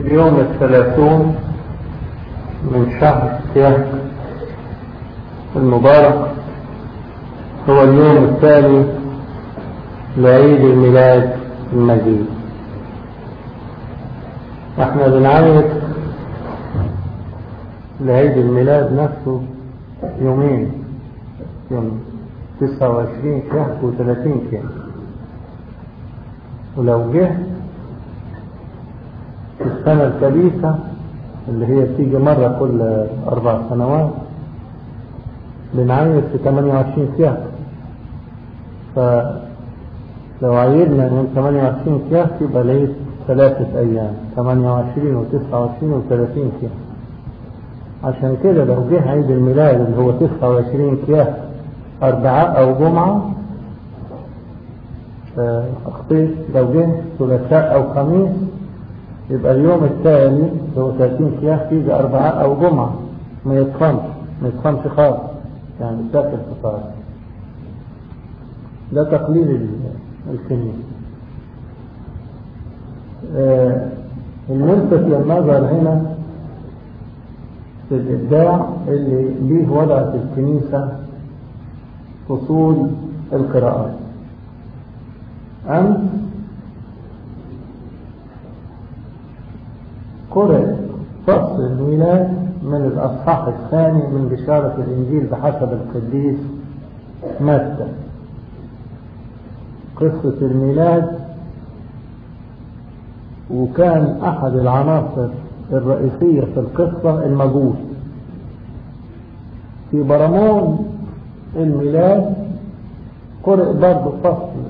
اليوم الثلاثون من شهر سياق المبارك هو اليوم الثاني لعيد الميلاد المجيد احنا بنعيد لعيد الميلاد نفسه يومين يوم 29 شهر و30 شهر ولو جه في السنة الكبيسة اللي هي بتيجي مرة كل أربع سنوات بنعيد في 28 شهر فلو عيدنا من 28 شهر يبقى ليه ثلاثة أيام 28 و29 و30 شهر عشان كده لو جه عيد الميلاد اللي هو 29 شهر أربعاء أو جمعة أخطيت لو جه ثلاثاء أو خميس يبقى اليوم الثاني اللي هو 30 شهر تيجي أربعاء أو جمعة ما يتخنش ما يتخنش خالص يعني ساكن فطار ده تقليل الكنيسة آه الملفت للنظر هنا في الإبداع اللي ليه وضع في الكنيسة فصول القراءات أمس قرأ فصل الميلاد من الأصحاح الثاني من بشارة الإنجيل بحسب القديس متى قصة الميلاد وكان أحد العناصر الرئيسية في القصة المجوس في برامون الميلاد قرأ برضه فصل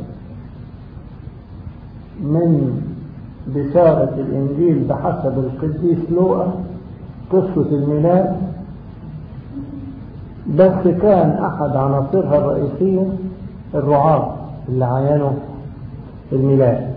من بشارة الإنجيل بحسب القديس لوقا قصة الميلاد بس كان أحد عناصرها الرئيسية الرعاة اللي عينوا الميلاد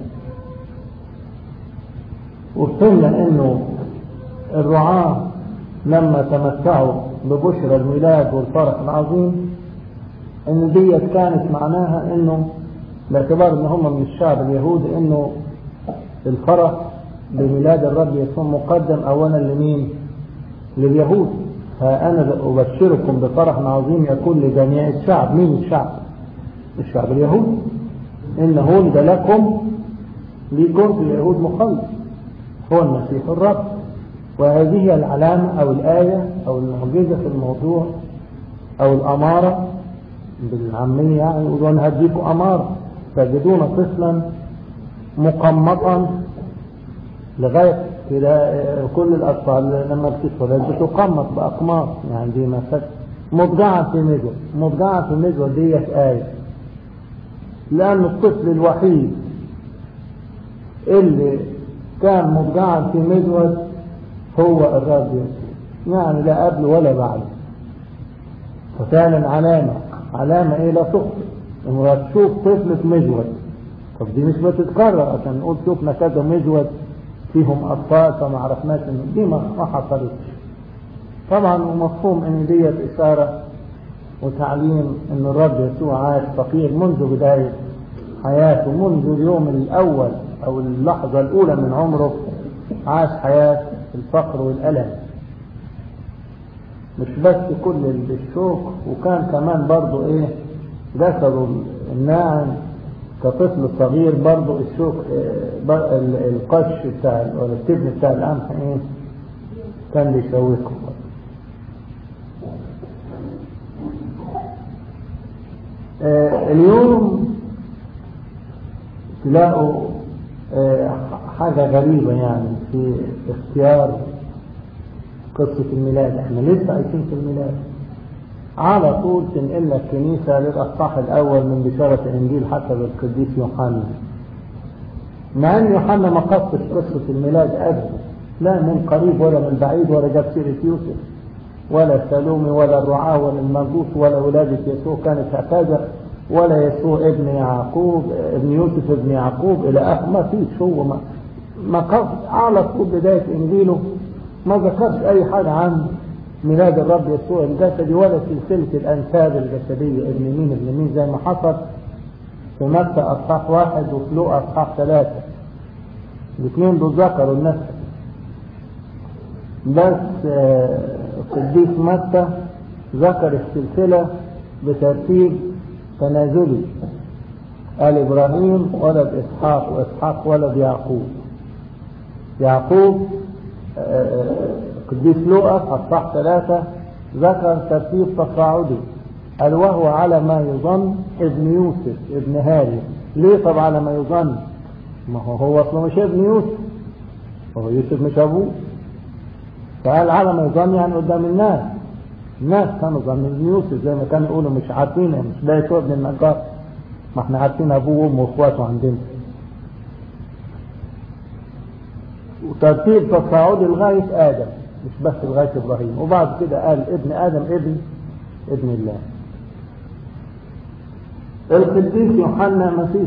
وفهمنا انه الرعاة لما تمتعوا ببشرى الميلاد والفرح العظيم ان ديت كانت معناها انه باعتبار ان هم من الشعب اليهودي انه الفرح بميلاد الرب يسوع مقدم اولا لمين لليهود ها انا ابشركم بفرح عظيم يكون لجميع الشعب مين الشعب الشعب اليهودي انه ولد لكم ليكون في اليهود مخلص هو المسيح الرب وهذه العلامة او الآية او المعجزة في الموضوع او الامارة بالعامية يعني يقولوا انا هديكم امارة تجدون طفلا مقمطا لغاية كده كل الأطفال لما بتدخل بتقمط بأقماط يعني دي مثلا مضجعة في مجوى مضجعة في مجوى ديت آية لأن الطفل الوحيد اللي كان مضجعا في مجوى هو الرب يسوع يعني لا قبل ولا بعد ففعلا علامة علامة ايه لا تخطئ لما تشوف طفل في مجود طب دي مش بتتكرر عشان نقول شفنا كذا مجود فيهم اطفال فما عرفناش ان دي ما حصلتش طبعا ومفهوم ان ديت اشاره وتعليم ان الرب يسوع عاش فقير منذ بدايه حياته منذ اليوم الاول او اللحظه الاولى من عمره عاش حياه الفقر والالم مش بس كل الشوك وكان كمان برضو ايه جسده الناعم كطفل صغير برضو الشوك القش بتاع ولا التبن بتاع القمح ايه كان بيشوكه آه اليوم تلاقوا آه حاجة غريبة يعني في اختيار قصة الميلاد احنا لسه عايشين في الميلاد على طول تنقلنا الكنيسة للأصحاح الأول من بشارة الإنجيل حسب القديس يوحنا مع أن يوحنا ما قصش قصة الميلاد أبدا لا من قريب ولا من بعيد ولا جاب سيرة يوسف ولا سالومي ولا الرعاة ولا المجوس ولا ولادة يسوع كانت هكذا ولا يسوع ابن يعقوب ابن يوسف ابن يعقوب إلى آخر ما فيش هو ما ما قصد على طول بداية إنجيله ما ذكرش أي حاجة عن ميلاد الرب يسوع الجسدي ولا سلسلة الأنساب الجسدية ابن مين ابن مين زي ما حصل في متى أصحاح واحد وفي لوقا أصحاح ثلاثة الاثنين دول ذكروا النسب بس آه، القديس متى ذكر السلسلة بترتيب تنازلي قال إبراهيم ولد إسحاق وإسحاق ولد يعقوب يعقوب آه، قديس لوقا أصحاح ثلاثة ذكر ترتيب تصاعدي قال وهو على ما يظن ابن يوسف ابن هاري ليه طب على ما يظن ما هو هو اصله مش ابن يوسف هو يوسف مش ابوه فقال على ما يظن يعني قدام الناس الناس كانوا ظنوا ابن يوسف زي ما كانوا يقولوا مش عارفين مش ده يسوع ابن النجار ما احنا عارفين ابوه وامه واخواته عندنا وترتيب تصاعدي لغايه ادم مش بس لغايه ابراهيم وبعد كده قال ابن ادم ابن ابن الله القديس يوحنا ما فيش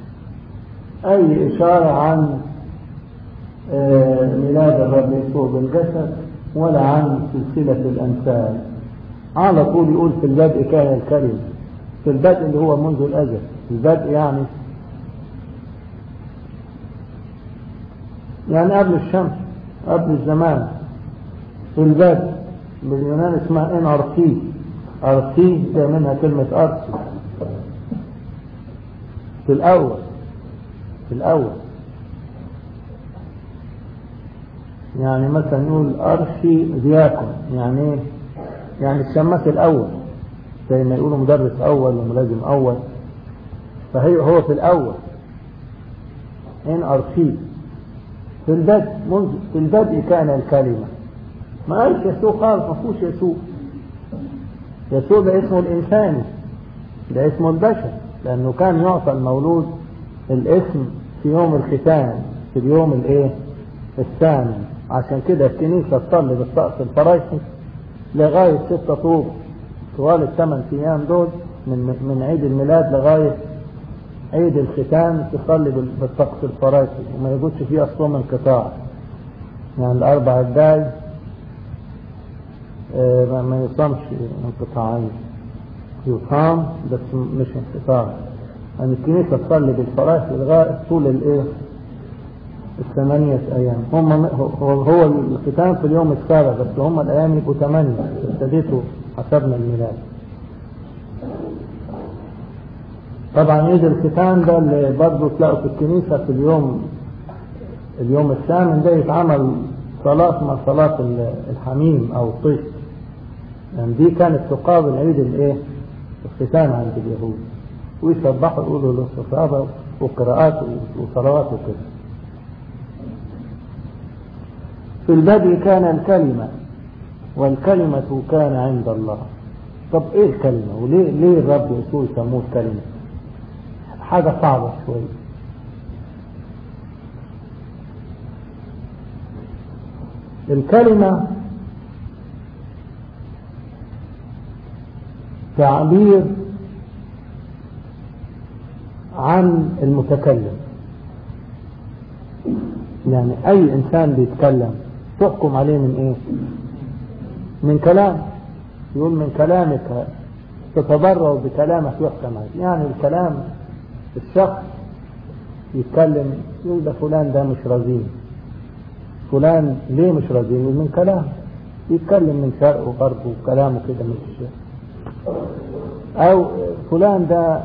اي اشاره عن آه، ميلاد الرب يسوع بالجسد ولا عن سلسله الانساب على طول يقول في البدء كان الكلمه في البدء اللي هو منذ الازل البدء يعني يعني قبل الشمس قبل الزمان في البدء باليونان اسمها ان ارتي ارتي ده منها كلمة ارتي في الاول في الاول يعني مثلا نقول ارشي دياكون يعني ايه يعني الشماس الاول زي ما يقولوا مدرس اول وملازم اول فهي هو في الاول ان ارشي في البدء منذ في البدء كان الكلمة ما قالش يسوع خالص ما فيهوش يسوع يسوع ده اسمه الإنساني ده اسمه البشر لأنه كان يعطى المولود الاسم في يوم الختان في اليوم الايه الثامن عشان كده الكنيسة تصلي بالطقس الفرايحي لغاية ستة طوب طوال الثمان أيام دول من من عيد الميلاد لغاية عيد الختان تصلي بال- بالطقس الفرايحي وما يجوزش فيه أصلا انقطاع يعني الأربع الجاي آه، ما- ما يصامش انقطاعين يصام بس مش انقطاع يعني الكنيسة تصلي بالفرايحي لغاية طول الايه الثمانية أيام هم هو, هو الختان في اليوم السابع بس هم الأيام يبقوا ثمانية ابتديتوا حسبنا الميلاد طبعا عيد الختان ده اللي برضه تلاقوا في الكنيسة في اليوم اليوم الثامن ده يتعمل صلاة مع صلاة ال- الحميم أو الطيف يعني دي كانت تقابل عيد الايه الختان عند اليهود ويسبحوا يقولوا للصحابة وقراءات وصلوات وكده في البدء كان الكلمة والكلمة كان عند الله طب ايه الكلمة وليه ليه الرب يسوع يسموه الكلمة حاجة صعبة شوية الكلمة تعبير عن المتكلم يعني اي انسان بيتكلم تحكم عليه من ايه من كلام يقول من كلامك تتبرع بكلامك يحكم عليك يعني الكلام الشخص يتكلم يقول ده فلان ده مش رزين فلان ليه مش رزين يقول من كلام يتكلم من شرق وغرب وكلامه كده مش او فلان ده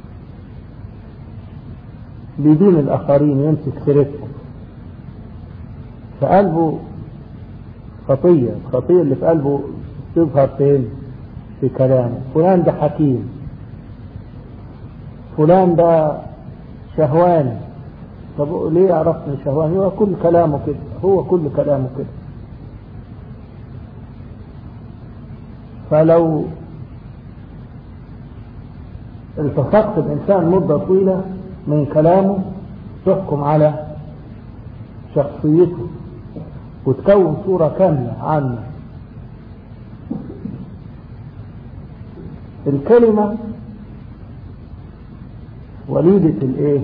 بيدين الاخرين يمسك سيرتهم في قلبه خطية الخطية اللي في قلبه تظهر فين في كلامه فلان ده حكيم فلان ده شهواني طب ليه عرفت من شهواني هو كل كلامه كده هو كل كلامه كده فلو التصقت بإنسان مدة طويلة من كلامه تحكم على شخصيته وتكون صورة كاملة عنه الكلمة وليدة الايه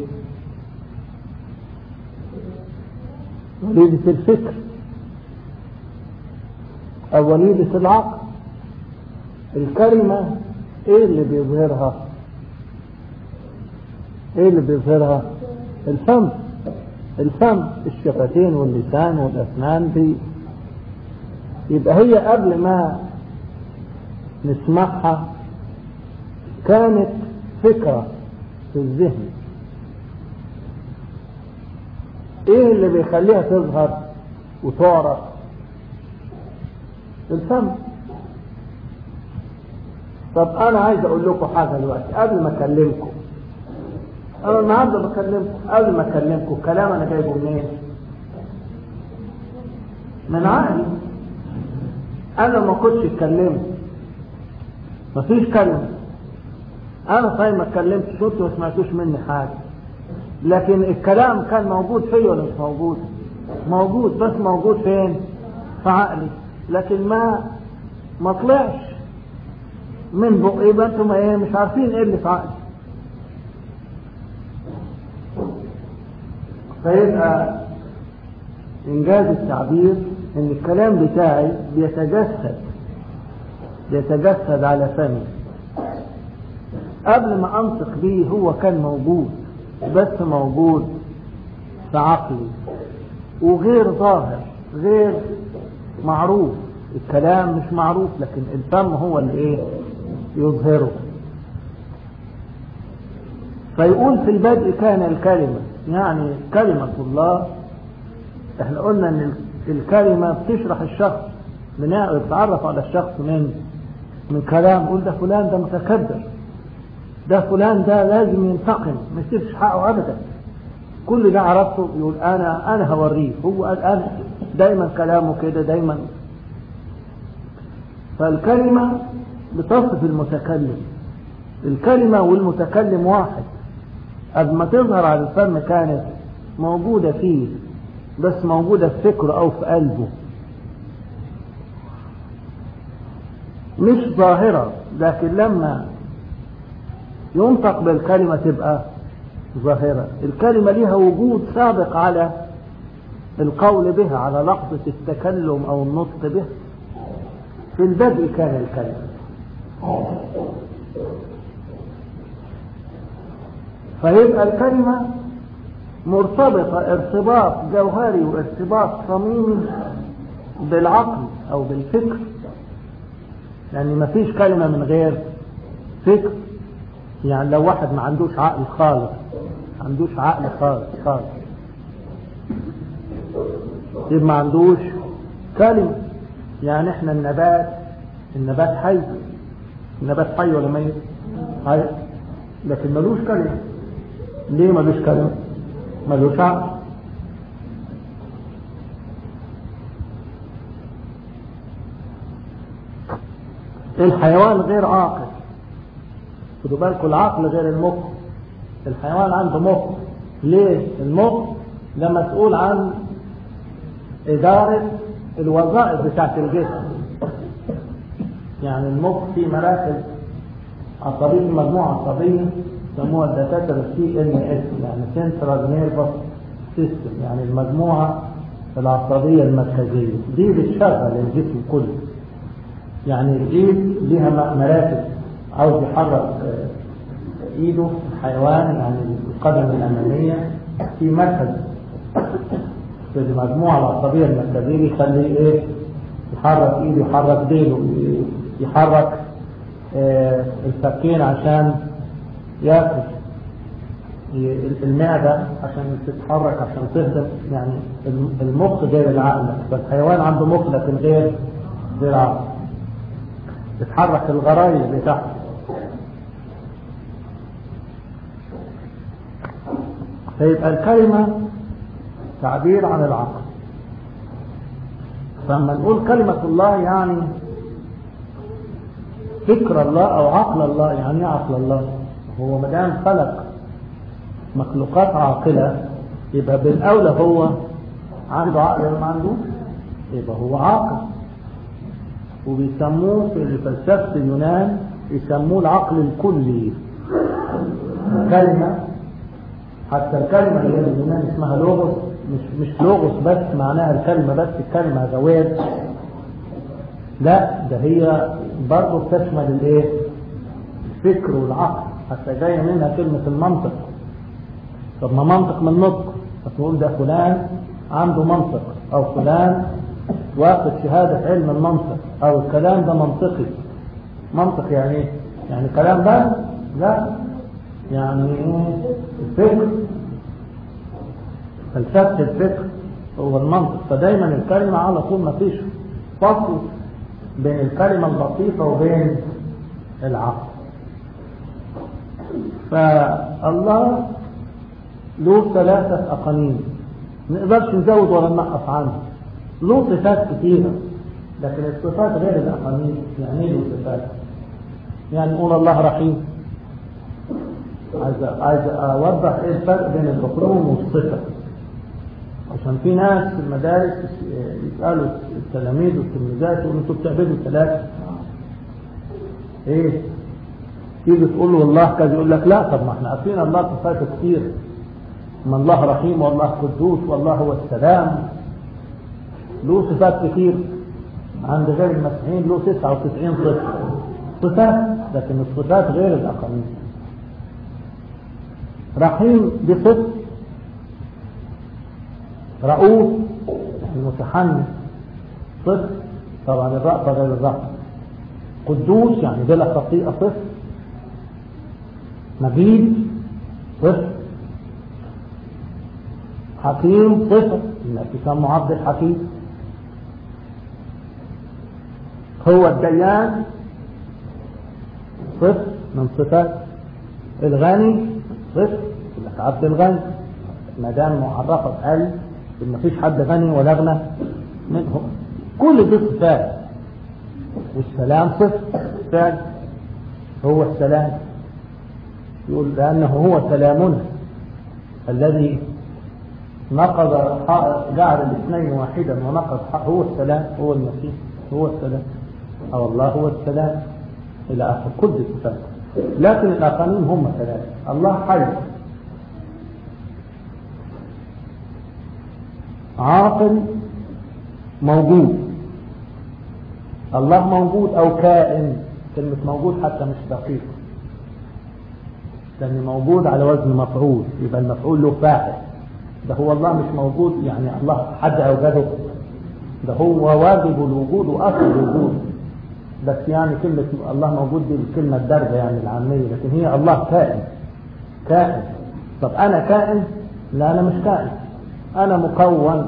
وليدة الفكر او وليدة العقل الكلمة ايه اللي بيظهرها ايه اللي بيظهرها الفم الفم الشفتين واللسان والاسنان دي يبقى هي قبل ما نسمعها كانت فكرة في الذهن ايه اللي بيخليها تظهر وتعرف الفم طب انا عايز اقول لكم حاجة دلوقتي قبل ما اكلمكم انا النهارده بكلمكم قبل ما اكلمكم الكلام انا جايبه منين من عقلي انا ما كنتش اتكلمت مفيش كلمه انا صحيح ما اتكلمتش انتوا ما سمعتوش مني حاجه لكن الكلام كان موجود فيا ولا مش موجود موجود بس موجود فين في عقلي لكن ما ما طلعش من بقي يبقى انتم ايه مش عارفين ايه اللي في عقلي فيبقى انجاز التعبير ان الكلام بتاعي بيتجسد بيتجسد على فمي قبل ما انطق بيه هو كان موجود بس موجود في عقلي وغير ظاهر غير معروف الكلام مش معروف لكن الفم هو اللي ايه يظهره فيقول في البدء كان الكلمة يعني كلمة الله احنا قلنا ان الكلمة بتشرح الشخص بتتعرف على الشخص من من كلام قول ده فلان ده متكبر ده فلان ده لازم ينتقم ما يسيبش حقه ابدا كل ده عرفته يقول انا انا هوريه هو قال انا دايما كلامه كده دايما فالكلمة بتصف المتكلم الكلمة والمتكلم واحد قبل ما تظهر على الفم كانت موجودة فيه بس موجودة في فكره أو في قلبه مش ظاهرة لكن لما ينطق بالكلمة تبقى ظاهرة الكلمة لها وجود سابق على القول بها على لحظة التكلم أو النطق بها في البدء كان الكلمة فيبقى الكلمة مرتبطة ارتباط جوهري وارتباط صميمي بالعقل أو بالفكر يعني ما فيش كلمة من غير فكر يعني لو واحد ما عندوش عقل خالص ما عندوش عقل خالص خالص يبقى ما عندوش كلمة يعني احنا النبات النبات حي النبات حي ولا ميت حي لكن ملوش كلمة ليه ملوش كلمة ملوش عقل الحيوان غير عاقل خدوا بالكم العقل غير المخ الحيوان عنده مخ ليه المخ ده مسؤول عن إدارة الوظائف بتاعت الجسم يعني المخ فيه مراكز عصبية مجموعة عصبية يسموها الدكاترة سي ان اس يعني سنترال نيرفس سيستم يعني المجموعة العصبية المركزية دي بتشغل الجسم كله يعني الايد ليها مراكز عاوز يحرك ايده الحيوان يعني القدم الامامية في مركز في المجموعة العصبية المركزية يخليه ايه يحرك ايده يحرك ديله يحرك اه الفكين عشان ياكل المعدة عشان تتحرك عشان تهدم يعني المخ غير العقل فالحيوان عنده مخ لكن غير غير عقل تتحرك الغرايز بتاعته فيبقى الكلمة تعبير عن العقل فلما نقول كلمة الله يعني فكر الله أو عقل الله يعني ايه عقل الله هو ما دام خلق مخلوقات عاقلة يبقى بالأولى هو عنده عقل ولا ما عندوش يبقى هو عاقل وبيسموه في فلسفة اليونان يسموه العقل الكلي كلمة حتى الكلمة اللي هي اليونان اسمها لوغوس مش مش لوغوس بس معناها الكلمة بس الكلمة زواد لا ده هي برضه بتشمل الايه الفكر والعقل حتى جاية منها كلمة المنطق طب ما منطق من نطق فتقول ده فلان عنده منطق او فلان واخد شهادة علم المنطق او الكلام ده منطقي منطق يعني ايه يعني كلام بس لا يعني ايه الفكر فلسفة الفكر هو المنطق فدايما الكلمة على طول ما فيش فصل بين الكلمة البسيطة وبين العقل فالله له ثلاثة أقانيم ما نقدرش نزود ولا ننقص عنه له صفات كثيرة لكن الصفات غير الأقانيم يعني ايه له صفات يعني نقول الله رحيم عايز عايز اوضح ايه الفرق بين الحكم والصفه عشان في ناس في المدارس يسالوا التلاميذ والتلميذات يقولوا انتوا بتعبدوا ثلاثه ايه تيجي تقول له والله كذا يقول لك لا طب ما احنا عارفين الله صفاته كتير ما الله رحيم والله قدوس والله هو السلام له صفات كتير عند غير المسيحيين له 99 صفه صفات لكن الصفات غير الاقانيم رحيم بصفة رؤوف المتحمل صفر طبعا الرأفة غير الرحمة قدوس يعني بلا خطيئة صفر مجيد صفر حكيم صفر انك تسمى عبد الحكيم هو الديان صفر من صفات الغني صفر لك عبد الغني ما دام معرفه بقلب ما فيش حد غني ولا اغنى منهم كل دي صفات والسلام صفر فعل هو السلام يقول لأنه هو سلامنا الذي نقض جعل الاثنين واحدا ونقض هو السلام هو المسيح هو السلام أو الله هو السلام إلى آخر كل الصفات لكن الآخرين هم ثلاثة الله حي عاقل موجود الله موجود أو كائن كلمة موجود حتى مش دقيق لأن موجود على وزن مفعول يبقى المفعول له فاعل ده هو الله مش موجود يعني الله حد أوجده ده هو واجب الوجود وأصل الوجود بس يعني كلمة الله موجود دي الكلمة الدارجة يعني العامية لكن هي الله كائن كائن طب أنا كائن لا أنا مش كائن أنا مكون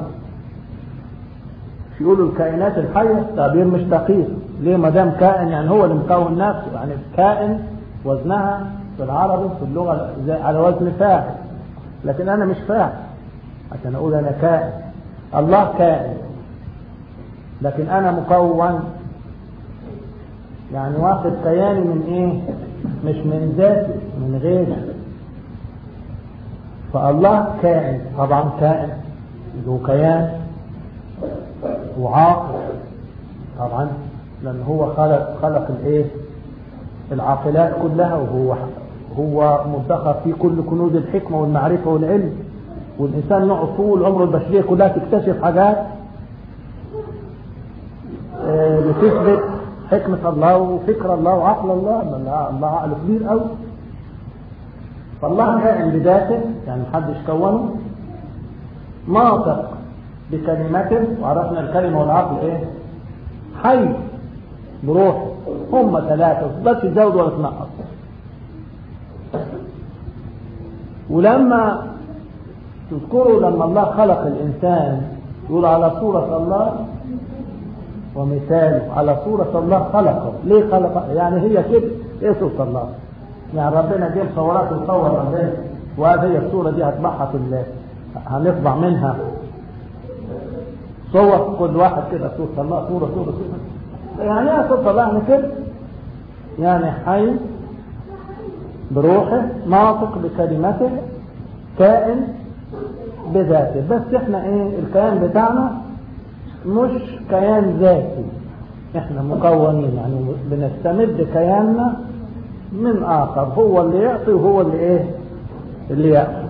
يقولوا الكائنات الحية تعبير مش دقيق ليه ما دام كائن يعني هو اللي مكون نفسه يعني كائن وزنها في العربي في اللغة زي على وزن فاعل لكن أنا مش فاعل عشان أقول أنا كائن الله كائن لكن أنا مكون يعني واخد كياني من ايه مش من ذاتي من غيري فالله كائن طبعا كائن له كيان وعاقل طبعا لان هو خلق خلق الايه العاقلات كلها وهو هو مدخر فيه كل كنوز الحكمه والمعرفه والعلم والانسان نقعد طول عمره البشريه كلها تكتشف حاجات بتثبت حكمة الله وفكر الله وعقل الله الله, الله عقله كبير قوي فالله كائن بذاته يعني محدش كونه ناطق بكلمته وعرفنا الكلمة والعقل ايه حي بروحه هم ثلاثة بس تزود ولا تنقص ولما تذكروا لما الله خلق الإنسان يقول على صورة الله ومثاله على صورة الله خلقه ليه خلقه يعني هي كده ايه صورة الله يعني ربنا جاب صورات وصور ربنا وهذه الصورة دي هتطبعها في الله هنطبع منها صور كل واحد كده صورة الله صورة صورة صورة يعني ايه صورة الله يعني كده يعني حي بروحه ناطق بكلمته كائن بذاته بس احنا ايه الكيان بتاعنا مش كيان ذاتي احنا مكونين يعني بنستمد كياننا من اخر هو اللي يعطي وهو اللي ايه اللي يأخذ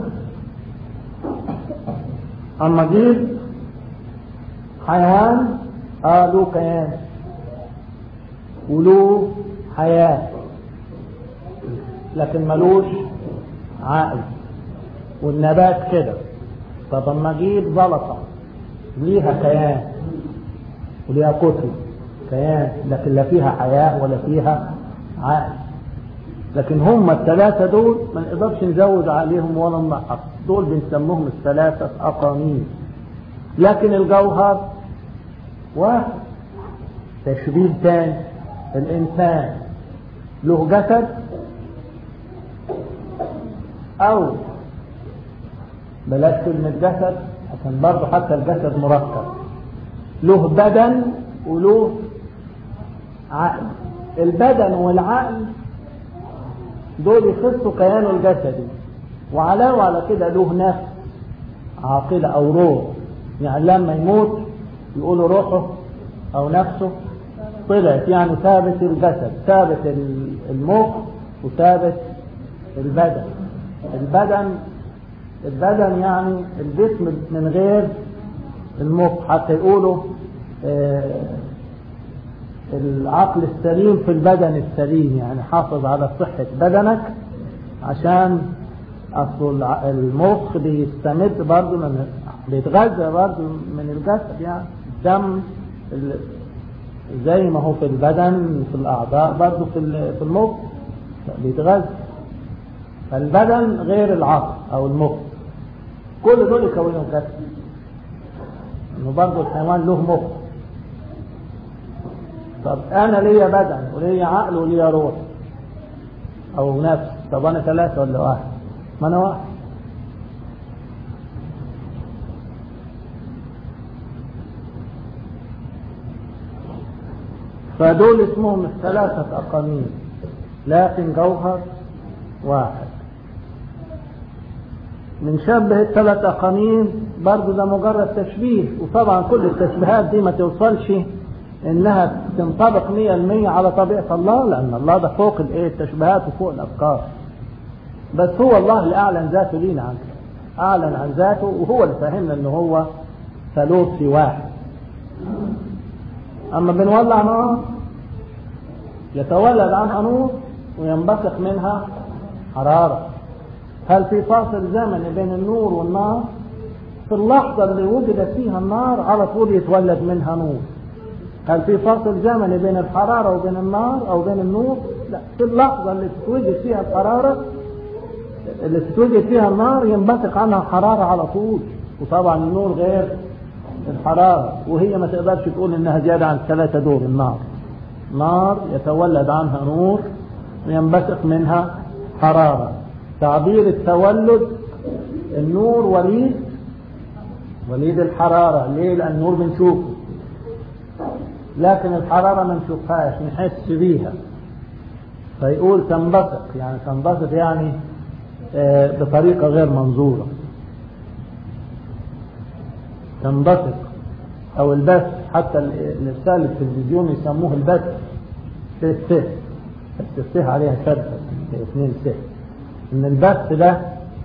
اما جيب حيوان اه له كيان وله حياة لكن ملوش عقل والنبات كده طب اما اجيب زلطه ليها كيان وليها كتل كيان لكن لا فيها حياة ولا فيها عقل لكن هم الثلاثة دول ما نقدرش نزود عليهم ولا ننقص دول بنسموهم الثلاثة أقانيم لكن الجوهر واحد تشبيه تاني الإنسان له جسد أو بلاش كلمة جسد عشان برضه حتى الجسد مركب له بدن وله عقل البدن والعقل دول يخصوا كيانه الجسدي وعلاوة على كده له نفس عاقلة أو روح يعني لما يموت يقولوا روحه أو نفسه طلعت يعني ثابت الجسد ثابت المخ وثابت البدن البدن البدن يعني الجسم من غير المخ حتى يقولوا آه العقل السليم في البدن السليم يعني حافظ على صحة بدنك عشان أصل المخ بيستمد برضه من بيتغذى برضه من الجسد يعني الدم زي ما هو في البدن في الأعضاء برضه في في المخ بيتغذى فالبدن غير العقل أو المخ كل دول يكونوا الجسد إنه برضه الحيوان له مخ طب انا ليا بدن وليا عقل وليا روح او نفس طب انا ثلاثة ولا واحد ما انا واحد فدول اسمهم الثلاثة أقانيم لكن جوهر واحد بنشبه الثلاث أقانيم برضه ده مجرد تشبيه وطبعا كل التشبيهات دي ما توصلش انها تنطبق مية المية على طبيعة الله لان الله ده فوق الايه التشبيهات وفوق الافكار بس هو الله اللي اعلن ذاته لينا عنه اعلن عن ذاته وهو اللي فهمنا ان هو ثالوث في واحد اما بنولع نار يتولد عنها نور وينبثق منها حرارة هل في فاصل زمني بين النور والنار في اللحظة اللي وجدت فيها النار على طول يتولد منها نور هل في فاصل زمني بين الحرارة وبين النار أو بين النور؟ لا في اللحظة اللي تتوجد فيها الحرارة اللي تتوجد فيها النار ينبثق عنها حرارة على طول وطبعا النور غير الحرارة وهي ما تقدرش تقول إنها زيادة عن ثلاثة دور النار نار يتولد عنها نور وينبثق منها حرارة تعبير التولد النور وليد وليد الحرارة ليه؟ لأن النور بنشوفه لكن الحرارة ما نشوفهاش نحس بيها فيقول تنبثق يعني تنبثق يعني آه بطريقة غير منظورة تنبثق أو البث حتى الإرسال التلفزيون يسموه البث س بس الس عليها شدة اثنين س إن البث ده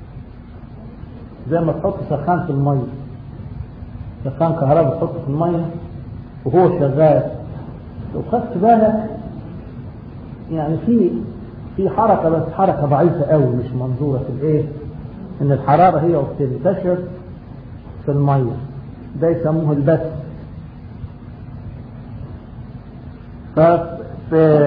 زي ما تحط سخان في المية سخان كهرباء تحطه في المية وهو شغال لو خدت بالك يعني في في حركة بس حركة ضعيفة قوي مش منظورة في الايه ان الحرارة هي وبتنتشر في المية ده يسموه البث ففي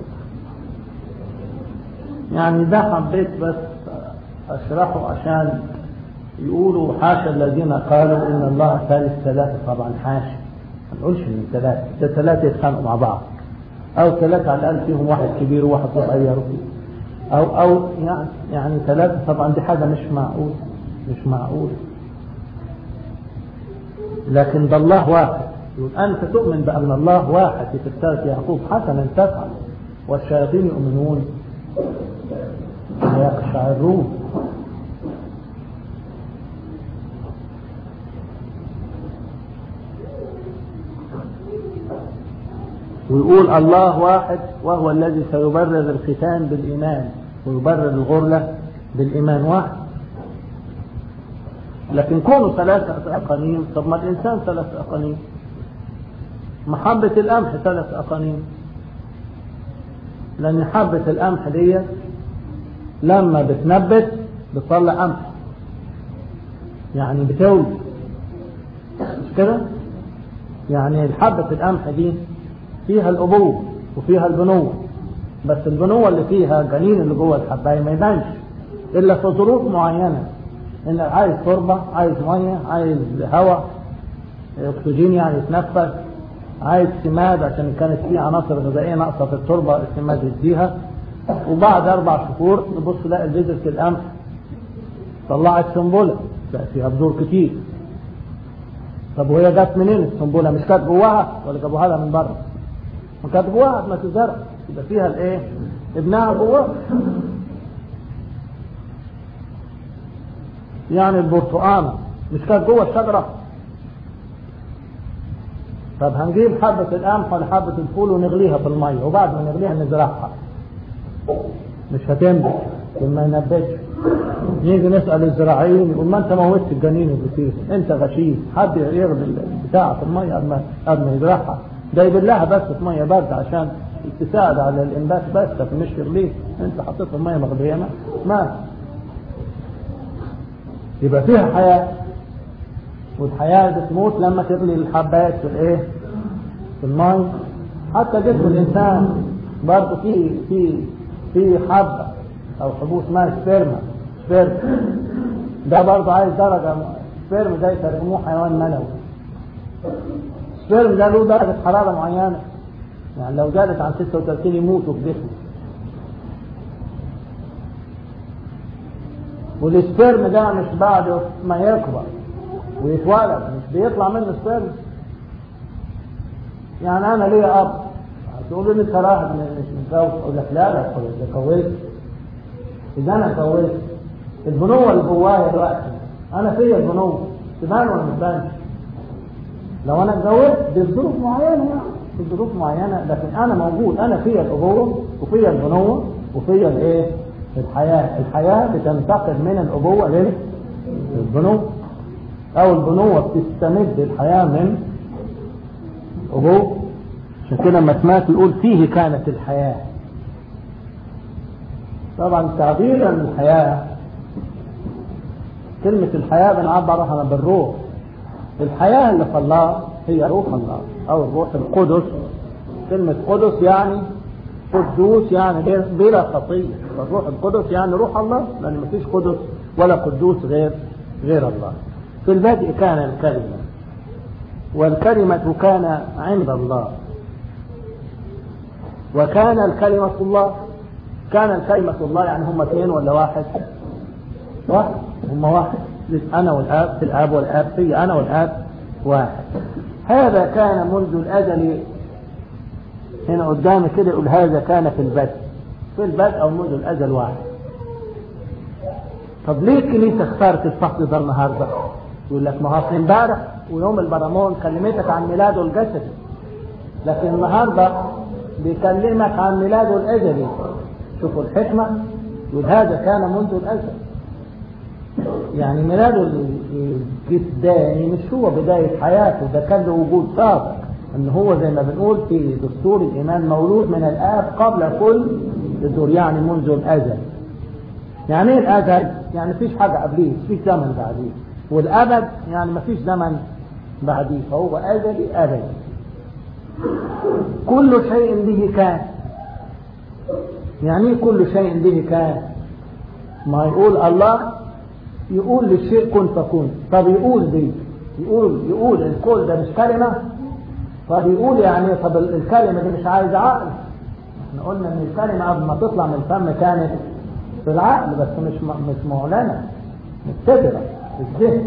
يعني ده حبيت بس اشرحه عشان يقولوا حاشا الذين قالوا ان الله ثالث ثلاثة طبعا حاشا ما نقولش ان ثلاثة ده ثلاثة يتخانقوا مع بعض او ثلاثة على الاقل فيهم واحد كبير وواحد صغير او او يعني يعني ثلاثة طبعا دي حاجة مش معقول مش معقول لكن ده الله واحد يقول أنت تؤمن بأن الله واحد في تفسير يعقوب حسنا تفعل والشياطين يؤمنون ويقشعرون ويقول الله واحد وهو الذي سيبرر الختان بالإيمان ويبرر الغرلة بالإيمان واحد لكن كونوا ثلاثة أقانيم طب ما الإنسان ثلاثة أقانيم محبة القمح ثلاث أقانيم لأن حبة القمح دي لما بتنبت بتطلع قمح يعني بتولد مش كده يعني حبة القمح دي فيها الأبوة وفيها البنوة بس البنوة اللي فيها الجنين اللي جوه الحباية ما يبانش إلا في ظروف معينة إن عايز تربة عايز مية عايز هواء أكسجين يعني يتنفس عايز سماد عشان كانت في عناصر غذائية ناقصة في التربة السماد يديها وبعد أربع شهور نبص نلاقي بذرة القمح طلعت سنبلة بقى فيها بذور كتير طب وهي جت منين السنبلة مش كانت جواها ولا جابوها لها من بره ما كانت جواها ما تزرع يبقى فيها الايه ابنها جواها يعني البرتقانة مش كانت جوه الشجرة طب هنجيب حبة القمح ولا حبة الفول ونغليها في المية وبعد ما نغليها نزرعها مش هتنبت ما ينبتش نيجي نسأل الزراعيين يقول ما انت موتت الجنين اللي فيه انت غشيم حد يغلي البتاع في المية قبل ما قبل ما يزرعها ده يبلها بس في مية باردة عشان تساعد على الانبات بس لكن مش تغليه انت حطيت المية مغلية ما ما يبقى فيها حياة والحياة بتموت لما تغلي الحبات في الايه في الماء حتى جسم الانسان برضه في في في حبة او حبوب اسمها سبيرما سبيرم ده برضه عايز درجة سبيرم ده يسموه حيوان منوي سبيرم ده له درجة حرارة معينة يعني لو زادت عن 36 يموتوا في جسمه والسبيرم ده مش بعد ما يكبر ويتولد مش بيطلع منه سبيرم يعني انا ليا اب تقول لي انت راهب مش متجوز اقول لك لا لا اتجوزت اذا انا اتجوزت البنوه اللي جوايا دلوقتي انا فيا البنوه تبان ولا ما تبانش لو انا اتجوزت دي بظروف معينه يعني بظروف معينه لكن انا موجود انا فيا الابوه وفيا البنوه وفيا الايه الحياه الحياه بتنتقل من الابوه للبنوه او البنوه بتستمد الحياه من ابوه عشان كده لما سمعت يقول فيه كانت الحياه طبعا تعبير عن الحياه كلمة الحياة بنعبر عنها بالروح الحياة اللي في الله هي روح الله أو الروح القدس كلمة قدس يعني قدوس يعني بلا خطية الروح القدس يعني روح الله لأن مفيش قدس ولا قدوس غير غير الله في البدء كان الكلمة والكلمة كان عند الله وكان الكلمة الله كان الكلمة الله يعني هم اثنين ولا واحد واحد هم واحد أنا والآب في الآب والآب في أنا والآب واحد هذا كان منذ الأزل هنا قدامي كده يقول هذا كان في البدء في البدء أو منذ الأزل واحد طب ليه الكنيسة اختارت الفصل ده النهارده؟ يقول لك ما هو امبارح ويوم البرامون كلمتك عن ميلاده الجسدي لكن النهارده بيكلمك عن ميلاده الأزلي شوفوا الحكمة يقول هذا كان منذ الأزل يعني ميلاده الجسداني مش هو بداية حياته ده كان له وجود سابق ان هو زي ما بنقول في دستور الايمان مولود من الاب قبل كل الدور يعني منذ الازل يعني ايه الازل يعني مفيش حاجة قبليه مفيش زمن بعديه والابد يعني مفيش زمن بعديه فهو ازلي ابدي كل شيء به كان يعني ايه كل شيء به كان ما يقول الله يقول للشيء كن فكن طب يقول دي يقول يقول الكل ده مش كلمة طب يقول يعني طب الكلمة دي مش عايزة عقل احنا قلنا ان الكلمة قبل ما تطلع من الفم كانت في العقل بس مش مش معلنة مستدرة في الذهن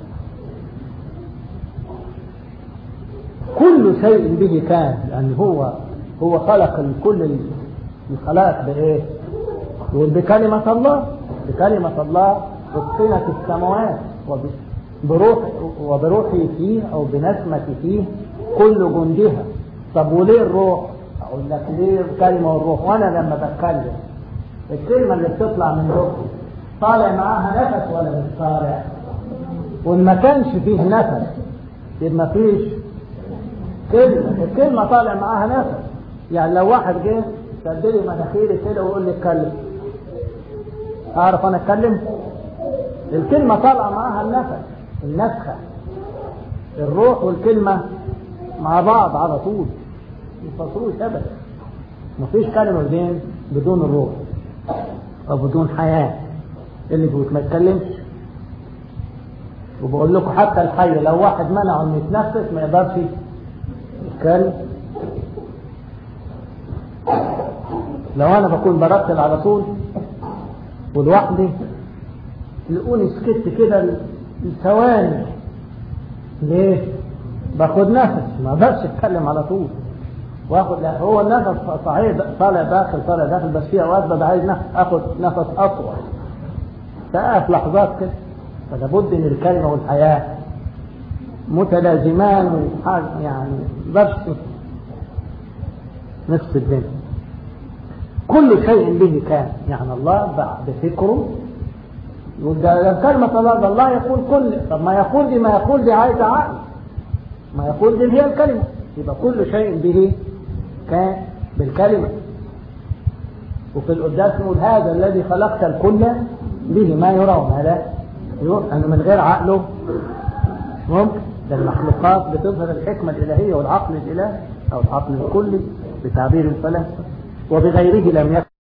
كل شيء به كان يعني هو هو خلق كل الخلائق بايه؟ يقول بكلمة الله بكلمة الله أتقنت السماوات وبروح وبروحي فيه أو بنسمتي فيه كل جندها طب وليه الروح؟ أقول لك ليه الكلمة والروح وأنا لما بتكلم الكلمة اللي بتطلع من روحي طالع معاها نفس ولا مش طالع؟ وإن ما كانش فيه نفس يبقى ما فيش كلمة الكلمة طالع معاها نفس يعني لو واحد جه سد لي مناخيري كده ويقول لي اتكلم أعرف أنا أتكلم؟ الكلمة طالعة معاها النفس النفخة الروح والكلمة مع بعض على طول يفصلوش ابدا مفيش كلمة بدين بدون الروح او بدون حياة اللي بيقول ما يتكلمش وبقول لكم حتى الحي لو واحد منعه انه يتنفس ما يقدرش يتكلم لو انا بكون برتل على طول ولوحدي تلاقوني سكت كده لثواني ليه؟ باخد نفس ما اقدرش اتكلم على طول واخد لا هو النفس صحيح طالع داخل طالع داخل بس في اوقات ببقى عايز نفس اخد نفس اطول فاقف لحظات كده فلابد ان الكلمه والحياه متلازمان يعني بس نفس الدنيا كل شيء به كان يعني الله بعد فكره يقول ده كلمة الله ده الله يقول كل طب ما يقول دي ما يقول دي عايزة عقل ما يقول دي هي الكلمة يبقى كل شيء به كان بالكلمة وفي القداس نقول هذا الذي خلقت الكل به ما يرى وما لا يرى أنه من غير عقله ممكن ده المخلوقات بتظهر الحكمة الإلهية والعقل الإلهي أو العقل الكلي بتعبير الفلاسفة وبغيره لم يكن